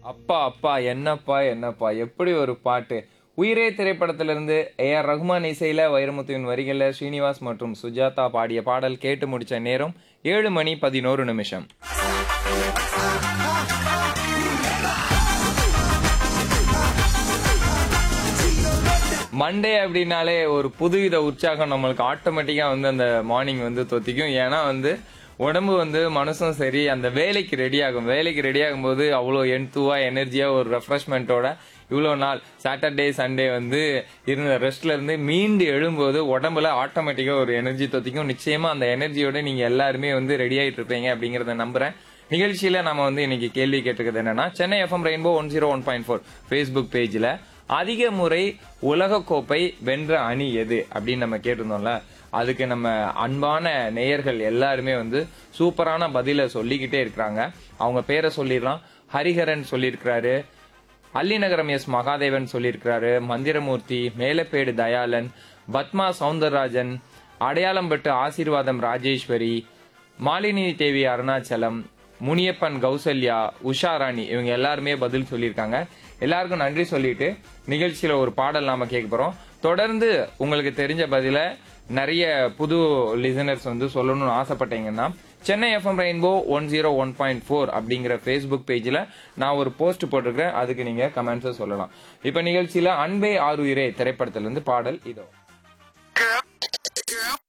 அப்பா அப்பா என்னப்பா என்னப்பா எப்படி ஒரு பாட்டு உயிரே திரைப்படத்திலிருந்து ஏ ஆர் ரகுமான் இசையில வைரமுத்துவின் வரிகளில் ஸ்ரீனிவாஸ் மற்றும் சுஜாதா பாடிய பாடல் கேட்டு முடிச்ச நேரம் ஏழு மணி பதினோரு நிமிஷம் மண்டே அப்படின்னாலே ஒரு புதுவித உற்சாகம் நம்மளுக்கு ஆட்டோமேட்டிக்காக வந்து அந்த மார்னிங் வந்து தொத்திக்கும் ஏன்னா வந்து உடம்பு வந்து மனசும் சரி அந்த வேலைக்கு ரெடி ஆகும் வேலைக்கு ரெடி ஆகும்போது அவ்வளோ என்த்துவா எனர்ஜியாக ஒரு ரெஃப்ரெஷ்மெண்ட்டோட இவ்வளோ நாள் சாட்டர்டே சண்டே வந்து இருந்த ரெஸ்ட்ல இருந்து மீண்டு எழும்போது உடம்புல ஆட்டோமேட்டிக்காக ஒரு எனர்ஜி தொத்திக்கும் நிச்சயமா அந்த எனர்ஜியோட நீங்க எல்லாருமே வந்து ரெடி ஆயிட்டு இருப்பீங்க அப்படிங்கறத நம்புறேன் நிகழ்ச்சியில நம்ம வந்து இன்னைக்கு கேள்வி கேட்டிருக்கிறது என்னன்னா Chennai FM Rainbow one zero one point four Facebook பேஜ்ல அதிக முறை உலகக்கோப்பை வென்ற அணி எது அப்படின்னு நம்ம கேட்டிருந்தோம்ல அதுக்கு நம்ம அன்பான நேயர்கள் எல்லாருமே வந்து சூப்பரான பதில சொல்லிக்கிட்டே இருக்கிறாங்க அவங்க பேரை சொல்லிடலாம் ஹரிஹரன் சொல்லியிருக்கிறாரு அல்லிநகரம் எஸ் மகாதேவன் சொல்லியிருக்கிறாரு மந்திரமூர்த்தி மேலப்பேடு தயாளன் பத்மா சவுந்தரராஜன் அடையாளம்பட்டு ஆசீர்வாதம் ராஜேஸ்வரி மாலினி தேவி அருணாச்சலம் முனியப்பன் கௌசல்யா உஷா ராணி இவங்க எல்லாருமே பதில் சொல்லியிருக்காங்க எல்லாருக்கும் நன்றி சொல்லிட்டு நிகழ்ச்சியில ஒரு பாடல் நாம கேட்க போறோம் தொடர்ந்து உங்களுக்கு தெரிஞ்ச பதில நிறைய புது லிசனர்ஸ் வந்து சொல்லணும்னு ஆசைப்பட்டீங்கன்னா Chennai FM Rainbow one zero one point four அப்படிங்கிற ஃபேஸ்புக் பேஜில் நான் ஒரு போஸ்ட் போட்டிருக்கிறேன் அதுக்கு நீங்க கமெண்ட்ஸை சொல்லலாம் இப்போ நிகழ்ச்சியில அன்பே ஆறுயிரே திரைப்படத்திலிருந்து பாடல் இதோ